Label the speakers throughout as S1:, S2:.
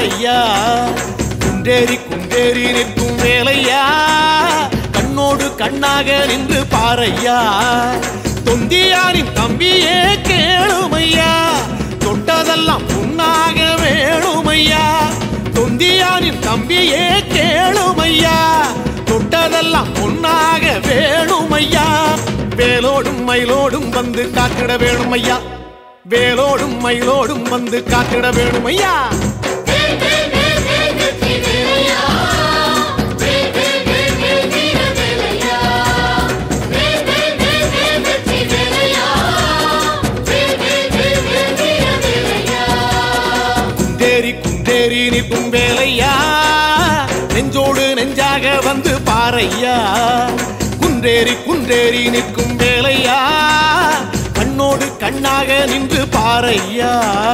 S1: பாறையா குன்றேறி குன்றேறி நிற்கும் வேலையா கண்ணோடு கண்ணாக நின்று பாறையா தொந்தியாரின் தம்பியே கேளுமையா தொட்டதெல்லாம் புண்ணாக வேணுமையா தொந்தியாரின் தம்பியே கேளுமையா தொட்டதெல்லாம் பொன்னாக வேணுமையா வேலோடும் மயிலோடும் வந்து காத்திட வேணுமையா வேலோடும் மயிலோடும் வந்து காத்திட வேணுமையா
S2: வேல் வேல் வேல் வேல் வெற்றி வேலையா வேல் வேல் வேல் வேல் வீர வேலையா வேல் வேல் வேல் வேல் வெற்றி வேலையா வேல் வேல் வேல் வேல் வீர வேலையா
S1: குந்தேறி குந்தேறி நிற்கும் வேலையா நெஞ்சோடு நெஞ்சாக வந்து பாறையா குன்றேறி குன்றேறி நிற்கும் வேலையா கண்ணோடு கண்ணாக நின்று பாறையா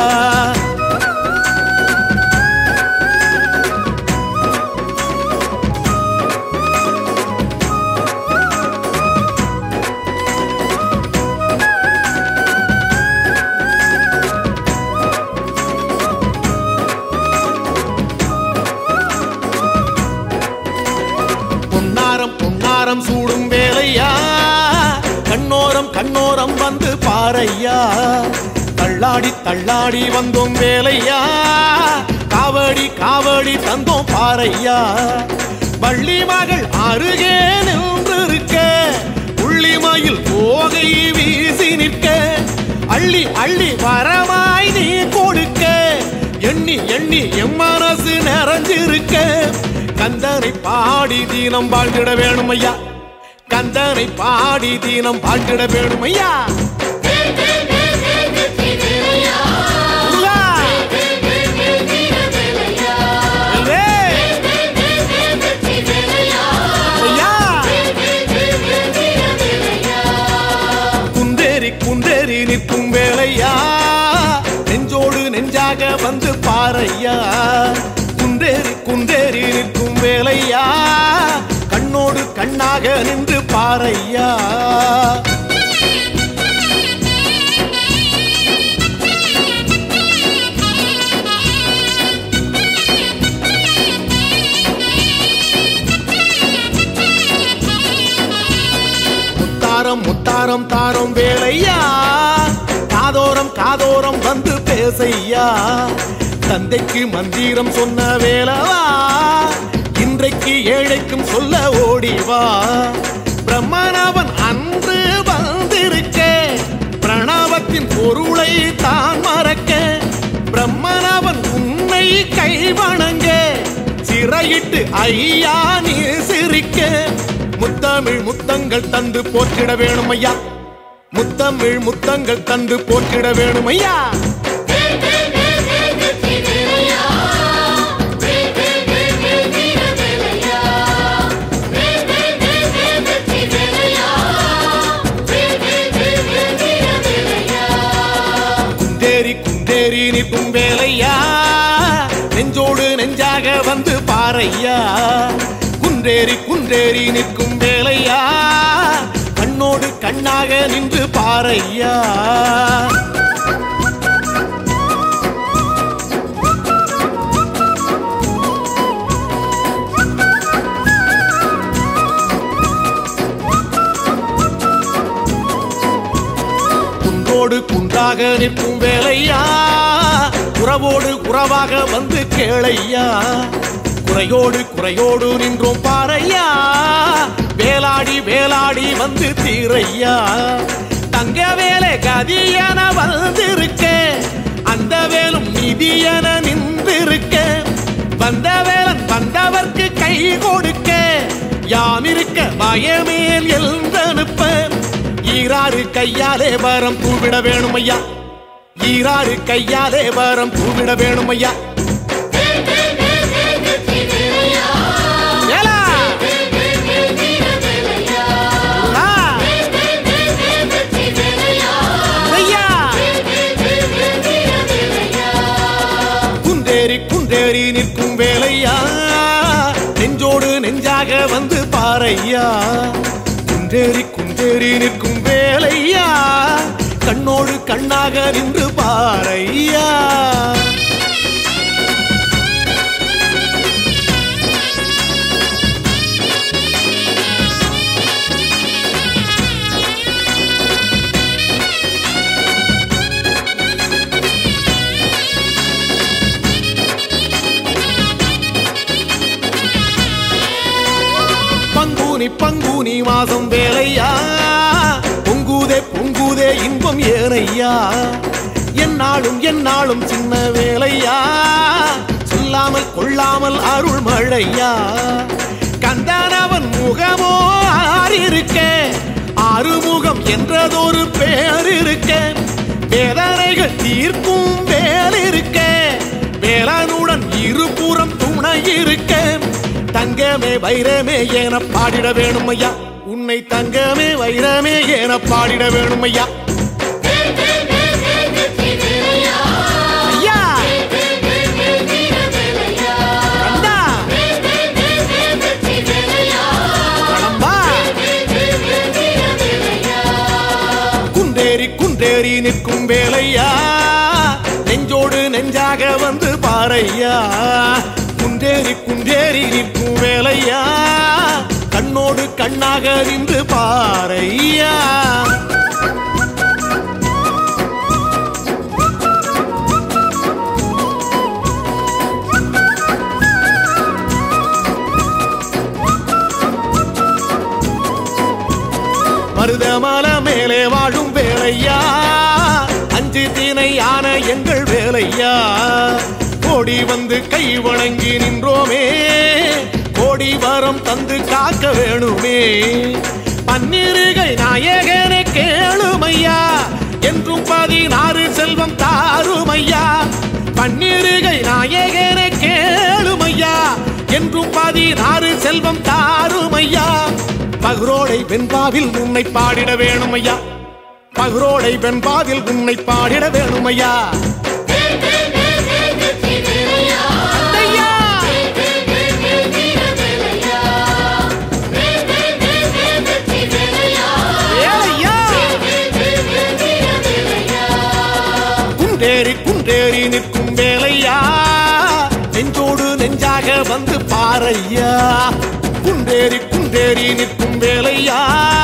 S1: பொன்னாரம் பொன்னாரம் சூடும் வேலையா கண்ணோரம் கண்ணோரம் வந்து பாறையா தள்ளாடி தள்ளாடி வந்தோம் வேலையா காவடி காவடி தந்தோம் பாறையா வள்ளி மகள் அருகே நின்றிருக்க புள்ளிமயில் போகை வீசி நிற்க அள்ளி அள்ளி வரமாய் நீ கொடுக்க எண்ணி எண்ணி எம் மனசு நிறைஞ்சிருக்க கந்தனை பாடி தீனம் வாழ்ந்திட வேணுமையா கந்தனை பாடி தீனம் வாழ்ந்திட வேணுமையா
S2: வேல் வேல் வேல் வேல் வெற்றி வேலையா
S1: முருகா!
S2: வேல் வேல் வேல் வீர வேலையா
S1: வேல்
S2: வேல் வேல் வேல் வெற்றி வேலையா
S1: ஐயா!
S2: வேல் வேல் வேல் வேல் வீர வேலையா
S1: குந்தேறி குந்தேறி நிற்கும் வேலையா நெஞ்சோடு நெஞ்சாக வந்து பாறையா குந்தேறி குந்தேறி நிற்கும் வேலையா கண்ணோடு கண்ணாக நின்று பாறையா முத்தாரம் முத்தாரம் தாரம் வேலையா காதோரம் காதோரம் வந்து பேசையா தந்தைக்கு மந்திரம் சொன்ன வேலவா இன்றைக்கு ஏழைக்கும் சொல்ல ஓடிவா பிரம்மனவன் அன்று வந்திருக்க பிரணவத்தின் பொருளை தான் மறக்க பிரம்மனவன் உன்னை கை வணங்க சிறையிட்டு ஐயா நீ சிரிக்க முத்தமிழ் முத்தங்கள் தந்து போற்றிட வேணும் ஐயா முத்தமிழ் முத்தங்கள் தந்து போற்றிட வேணும் ஐயா
S2: வேல் வேல் வேல் வேல் வெற்றி வேலையா வேல் வேல் வேல் வேல் வீர வேலையா வேல் வேல் வேல் வேல் வெற்றி வேலையா வேல் வேல் வேல் வேல் வீர வேலையா
S1: குந்தேறி குந்தேறி நிற்கும் வேலையா நெஞ்சோடு நெஞ்சாக வந்து பாறையா குன்றேறி குன்றேறி நிற்கும் வேலையா கண்ணோடு கண்ணாக நின்று பாறையா குன்றோடு குன்றாக நிற்கும் வேலையா குறவோடு குறவாக வந்து கேளையா குறையோடு குறையோடு நின்றோம் பாறையா வேலாடி வேலாடி வந்து தீரையா தங்க வேலை கதியன வந்திருக்க அந்த வேலும் நிதியன நின்றிருக்க வந்த வேலன் வந்தவர்க்கு கை கொடுக்க யாம் இருக்க பயமேல் எழுந்தனுப்ப ஈராறு கையாலே வரம் பூவிட வேணுமையா ஈராறு கையாலே வரம் பூவிட வேணுமையா
S2: வேல் வேல் வேல் வேல் வெற்றி வேலையா
S1: ஏலா!
S2: வேல் வேல் வேல் வீர வேலையா
S1: ஆ!
S2: வேல் வேல் வேல் வேல் வெற்றி வேலையா
S1: ஐயா!
S2: வேல் வேல் வேல் வேல் வீர வேலையா
S1: குந்தேறி குந்தேறி நிற்கும் வேலையா நெஞ்சோடு நெஞ்சாக வந்து பாறையா குந்தேறி குந்தேறி நிற்கும் வேலையா கண்ணோடு கண்ணாக நின்று பாறையா பால்குனி பங்குனி மாதம் வேலையா பொங்குதே பொங்குதே இன்பம் ஏனையா என்னாலும் என்னாலும் சின்ன வேலையா சொல்லாமல் கொள்ளாமல் அருள் மழையா கந்தானவன் முகமோ ஆறிருக்க ஆறுமுகம் என்றதொரு பேர் இருக்க வேதனைகள் தீர்க்கும் வேல் இருக்க வேலனுடன் இருபுறம் துணை இருக்க தங்கமே வைரமே என பாடிட வேணும் ஐயா உன்னை தங்கமே வைரமே என பாடிட வேணும் ஐயா
S2: வேல் வேல் வேல் வேல் வெற்றி வேலையா
S1: ஐயா
S2: வேல் வேல் வேல் வீர வேலையா
S1: கந்தா
S2: வேல் வேல் வேல் வேல் வெற்றி வேலையா
S1: கடம்பா
S2: வேல் வேல் வேல் வீர வேலையா
S1: குன்றேறி குன்றேறி நிற்கும் வேலையா நெஞ்சோடு நெஞ்சாக வந்து பாறையா குன்றேறி குன்றேறி நிற்கும் வேலையா கண்ணோடு கண்ணாக நின்று பாறையா மருதமல மேலே வாழும் வேலையா அஞ்சு தீனை ஆன எங்கள் வேலையா கோடி வந்து கை வணங்கி நின்றோமே கோடி வரம் தந்து காக்க வேணுமே பன்னிருகை நாயகனை கேளுமையா என்றும் பதினாறு செல்வம் தாருமையா பன்னிருகை நாயகனை கேளுமையா என்றும் பதினாறு செல்வம் தாருமையா பகுரோடை வெண்பாவில் உன்னை பாடிட வேணுமையா பகுரோடை வெண்பாவில் உன்னை பாடிட வேணுமையா
S2: வேல் வேல் வேல் வேல் வெற்றி வேலையா
S1: ஐயா!
S2: வேல் வேல் வேல் வீர வேலையா வேல் வேல் வேல் வேல் வெற்றி வேலையா
S1: ஏழையா!
S2: வேல் வேல் வேல் வீர வேலையா
S1: குன்றேறி குன்றேறி நிற்கும் வேலையா நெஞ்சோடு நெஞ்சாக வந்து பாறையா குன்றேறி குன்றேறி நிற்கும் வேலையா